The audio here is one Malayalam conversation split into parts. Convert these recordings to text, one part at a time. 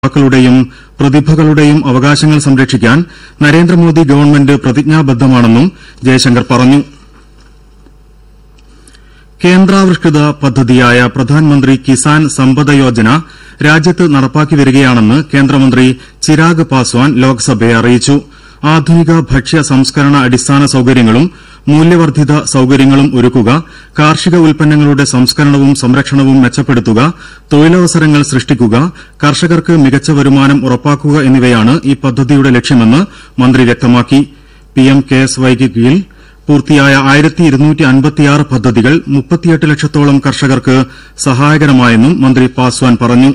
യുവാക്കളുടെയും പ്രതിഭകളുടെയും അവകാശങ്ങൾ സംരക്ഷിക്കാൻ നരേന്ദ്രമോദി ഗവൺമെന്റ് പ്രതിജ്ഞാബദ്ധമാണെന്നും ജയശങ്കർ പറഞ്ഞു കേന്ദ്രാവിഷ്കൃത പദ്ധതിയായ പ്രധാൻമന്ത്രി കിസാൻ സമ്പദ യോജന രാജ്യത്ത് നടപ്പാക്കി വരികയാണെന്ന് കേന്ദ്രമന്ത്രി ചിരാഗ് പാസ്വാൻ ലോക്സഭയെ അറിയിച്ചു ആധുനിക ഭക്ഷ്യ സംസ്കരണ അടിസ്ഥാന സൌകര്യങ്ങളും മൂല്യവർദ്ധിത സൌകര്യങ്ങളും ഒരുക്കുക കാർഷിക ഉൽപ്പന്നങ്ങളുടെ സംസ്കരണവും സംരക്ഷണവും മെച്ചപ്പെടുത്തുക തൊഴിലവസരങ്ങൾ സൃഷ്ടിക്കുക കർഷകർക്ക് മികച്ച വരുമാനം ഉറപ്പാക്കുക എന്നിവയാണ് ഈ പദ്ധതിയുടെ ലക്ഷ്യമെന്ന് മന്ത്രി വ്യക്തമാക്കി പിഎം കെഎസ് വൈക്ക് കീഴിൽ പൂർത്തിയായ പദ്ധതികൾ മുപ്പത്തിയെട്ട് ലക്ഷത്തോളം കർഷകർക്ക് സഹായകരമായെന്നും മന്ത്രി പാസ്വാൻ പറഞ്ഞു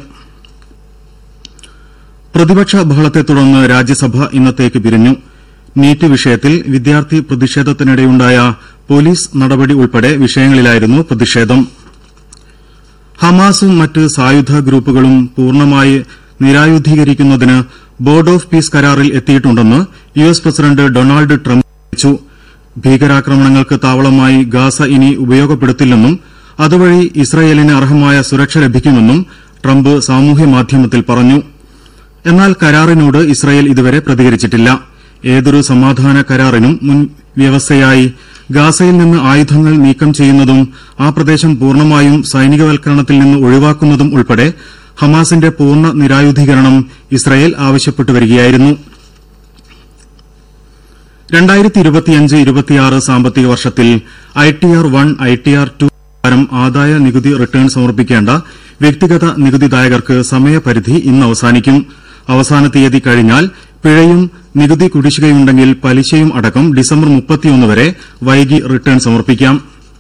പ്രതിപക്ഷ ബഹളത്തെ തുടർന്ന് രാജ്യസഭ ഇന്നത്തേക്ക് പിരിഞ്ഞു നീറ്റ് വിഷയത്തിൽ വിദ്യാർത്ഥി പ്രതിഷേധത്തിനിടെയുണ്ടായ പോലീസ് നടപടി ഉൾപ്പെടെ വിഷയങ്ങളിലായിരുന്നു പ്രതിഷേധം ഹമാസും മറ്റ് സായുധ ഗ്രൂപ്പുകളും പൂർണ്ണമായി നിരായുധീകരിക്കുന്നതിന് ബോർഡ് ഓഫ് പീസ് കരാറിൽ എത്തിയിട്ടുണ്ടെന്ന് U S president Donald Trump അറിയിച്ചു ഭീകരാക്രമണങ്ങൾക്ക് താവളമായി ഗാസ ഇനി ഉപയോഗപ്പെടുത്തില്ലെന്നും അതുവഴി ഇസ്രയേലിന് അർഹമായ സുരക്ഷ ലഭിക്കുമെന്നും ട്രംപ് സാമൂഹ്യമാധ്യമത്തിൽ പറഞ്ഞു എന്നാൽ കരാറിനോട് ഇസ്രയേൽ ഇതുവരെ പ്രതികരിച്ചിട്ടില്ല ഏതൊരു സമാധാന കരാറിനും മുൻ വ്യവസ്ഥയായി ഗാസയിൽ നിന്ന് ആയുധങ്ങൾ നീക്കം ചെയ്യുന്നതും ആ പ്രദേശം പൂർണ്ണമായും സൈനികവൽക്കരണത്തിൽ നിന്ന് ഒഴിവാക്കുന്നതും ഉൾപ്പെടെ ഹമാസിന്റെ പൂർണ്ണ നിരായുധീകരണം ഇസ്രയേൽ ആവശ്യപ്പെട്ടുവരികയായിരുന്നു സാമ്പത്തിക വർഷത്തിൽ ഐടിആർ വൺ ഐടിആർ ടു പ്രകാരം ആദായ നികുതി റിട്ടേൺ സമർപ്പിക്കേണ്ട വ്യക്തിഗത നികുതിദായകർക്ക് സമയപരിധി ഇന്ന് അവസാനിക്കും അവസാന തീയതി കഴിഞ്ഞാൽ പിഴയും നികുതി കുടിശ്ശികയുണ്ടെങ്കിൽ പലിശയും അടക്കം ഡിസംബർ വരെ വൈകി റിട്ടേൺ സമർപ്പിക്കാം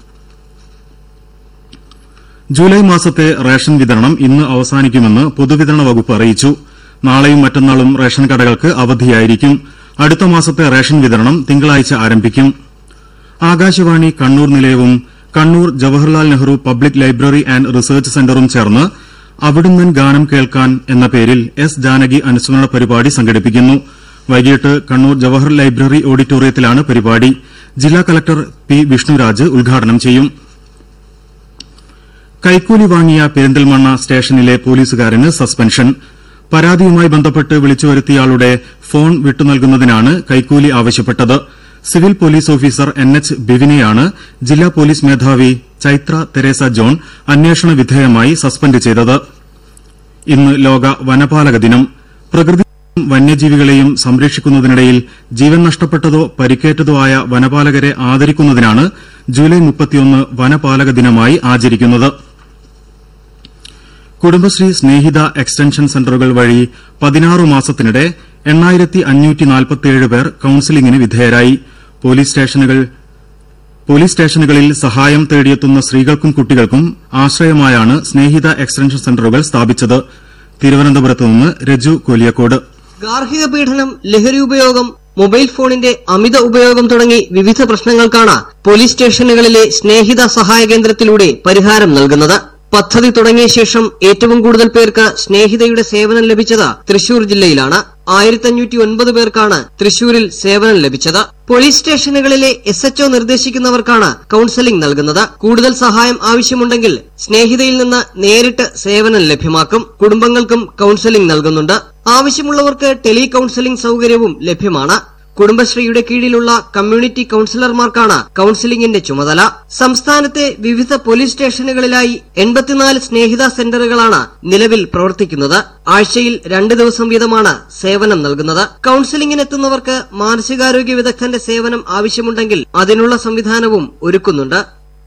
ജൂലൈ മാസത്തെ റേഷൻ വിതരണം ഇന്ന് അവസാനിക്കുമെന്ന് പൊതുവിതരണ വകുപ്പ് അറിയിച്ചു നാളെയും മറ്റന്നാളും റേഷൻ കടകൾക്ക് അവധിയായിരിക്കും അടുത്ത മാസത്തെ റേഷൻ വിതരണം തിങ്കളാഴ്ച ആരംഭിക്കും ആകാശവാണി കണ്ണൂർ നിലയവും Kannur Jawaharlal Nehru public library and research സെന്ററും ചേർന്ന് അവിടുന്നൻ ഗാനം കേൾക്കാൻ എന്ന പേരിൽ എസ് ജാനകി അനുസ്മരണ പരിപാടി സംഘടിപ്പിക്കുന്നു വൈകിട്ട് കണ്ണൂർ ജവഹർ ലൈബ്രറി ഓഡിറ്റോറിയത്തിലാണ് പരിപാടി ജില്ലാ കലക്ടർ പി വിഷ്ണുരാജ് ഉദ്ഘാടനം ചെയ്യും കൈക്കൂലി വാങ്ങിയ പെരിന്തൽമണ്ണ സ്റ്റേഷനിലെ പോലീസുകാരന് സസ്പെൻഷൻ പരാതിയുമായി ബന്ധപ്പെട്ട് വിളിച്ചുവരുത്തിയയാളുടെ ഫോൺ വിട്ടുനൽകുന്നതിനാണ് കൈക്കൂലി ആവശ്യപ്പെട്ടത് civil police officer N H ബിവിനെയാണ് ജില്ലാ പോലീസ് മേധാവി ചൈത്ര തെരേസ ജോൺ അന്വേഷണ വിധേയമായി സസ്പെൻഡ് ചെയ്തത് ഇന്ന് ലോക വനപാലക ദിനം പ്രകൃതിയെയും വന്യജീവികളെയും സംരക്ഷിക്കുന്നതിനിടയിൽ ജീവൻ നഷ്ടപ്പെട്ടതോ പരിക്കേറ്റതോ ആയ വനപാലകരെ ആദരിക്കുന്നതിനാണ് ജൂലൈ വനപാലക ദിനമായി ആചരിക്കുന്നത് കുടുംബശ്രീ സ്നേഹിത എക്സ്റ്റൻഷൻ സെന്ററുകൾ വഴി പതിനാറ് മാസത്തിനിടെ പേർ കൌൺസിലിംഗിന് വിധേയരായി പോലീസ് സ്റ്റേഷനുകളിൽ സഹായം തേടിയെത്തുന്ന സ്ത്രീകൾക്കും കുട്ടികൾക്കും ആശ്രയമായാണ് സ്നേഹിത എക്സ്റ്റൻഷൻ സെന്ററുകൾ സ്ഥാപിച്ചത് തിരുവനന്തപുരത്ത് നിന്ന് രജു കോലിയക്കോട് ഗാർഹിക പീഡനം ലഹരി ഉപയോഗം മൊബൈൽ ഫോണിന്റെ അമിത ഉപയോഗം തുടങ്ങി വിവിധ പ്രശ്നങ്ങൾക്കാണ് പോലീസ് സ്റ്റേഷനുകളിലെ സ്നേഹിത സഹായ കേന്ദ്രത്തിലൂടെ പരിഹാരം നൽകുന്നത് പദ്ധതി തുടങ്ങിയ ശേഷം ഏറ്റവും കൂടുതൽ പേർക്ക് സ്നേഹിതയുടെ സേവനം ലഭിച്ചത് തൃശൂർ ജില്ലയിലാണ് ആയിരത്തഞ്ഞൂറ്റി ഒൻപത് പേർക്കാണ് തൃശൂരിൽ സേവനം ലഭിച്ചത് പോലീസ് സ്റ്റേഷനുകളിലെ എസ് എച്ച്ഒ നിർദ്ദേശിക്കുന്നവർക്കാണ് കൌൺസലിംഗ് നൽകുന്നത് കൂടുതൽ സഹായം ആവശ്യമുണ്ടെങ്കിൽ സ്നേഹിതയിൽ നിന്ന് നേരിട്ട് സേവനം ലഭ്യമാക്കും കുടുംബങ്ങൾക്കും കൌൺസലിംഗ് നൽകുന്നുണ്ട് ആവശ്യമുള്ളവർക്ക് ടെലി കൌൺസലിംഗ് സൌകര്യവും ലഭ്യമാണ് കുടുംബശ്രീയുടെ കീഴിലുള്ള കമ്മ്യൂണിറ്റി കൌൺസിലർമാർക്കാണ് കൌൺസിലിംഗിന്റെ ചുമതല സംസ്ഥാനത്തെ വിവിധ പോലീസ് സ്റ്റേഷനുകളിലായി എൺപത്തിനാല് സ്നേഹിത സെന്ററുകളാണ് നിലവിൽ പ്രവർത്തിക്കുന്നത് ആഴ്ചയിൽ രണ്ട് ദിവസം വീതമാണ് സേവനം നൽകുന്നത് കൌൺസിലിംഗിനെത്തുന്നവർക്ക് മാനസികാരോഗ്യ വിദഗ്ധന്റെ സേവനം ആവശ്യമുണ്ടെങ്കിൽ അതിനുള്ള സംവിധാനവും ഒരുക്കുന്നുണ്ട്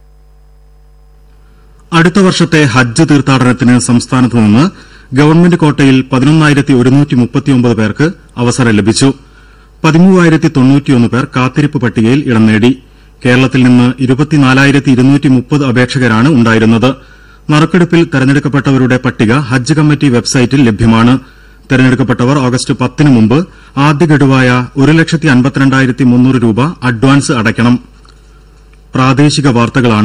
അടുത്ത വർഷത്തെ ഹജ്ജ് തീർത്ഥാടനത്തിന് സംസ്ഥാനത്ത് നിന്ന് ഗവൺമെന്റ് കോട്ടയിൽ പതിനൊന്നായിരത്തി ഒരുന്നൂറ്റി മുപ്പത്തിയൊമ്പത് പേർക്ക് അവസരം ലഭിച്ചു പതിമൂവായിരത്തി തൊണ്ണൂറ്റിയൊന്ന് പേർ കാത്തിരിപ്പ് പട്ടികയിൽ ഇടം നേടി കേരളത്തിൽ നിന്ന് ഇരുപത്തിനാലായിരത്തി ഇരുന്നൂറ്റി മുപ്പത് അപേക്ഷകരാണ് ഉണ്ടായിരുന്നത് നറുക്കെടുപ്പിൽ തെരഞ്ഞെടുക്കപ്പെട്ടവരുടെ പട്ടിക ഹജ്ജ് കമ്മിറ്റി വെബ്സൈറ്റിൽ ലഭ്യമാണ് തെരഞ്ഞെടുക്കപ്പെട്ടവർ ഓഗസ്റ്റ് പത്തിന് മുമ്പ് ആദ്യ ഗഡുവായ ഒരു ലക്ഷത്തി അൻപത്തിരണ്ടായിരത്തി മുന്നൂറ് രൂപ അഡ്വാൻസ് അടയ്ക്കണം പ്രാദേശിക വാർത്തകളാണ്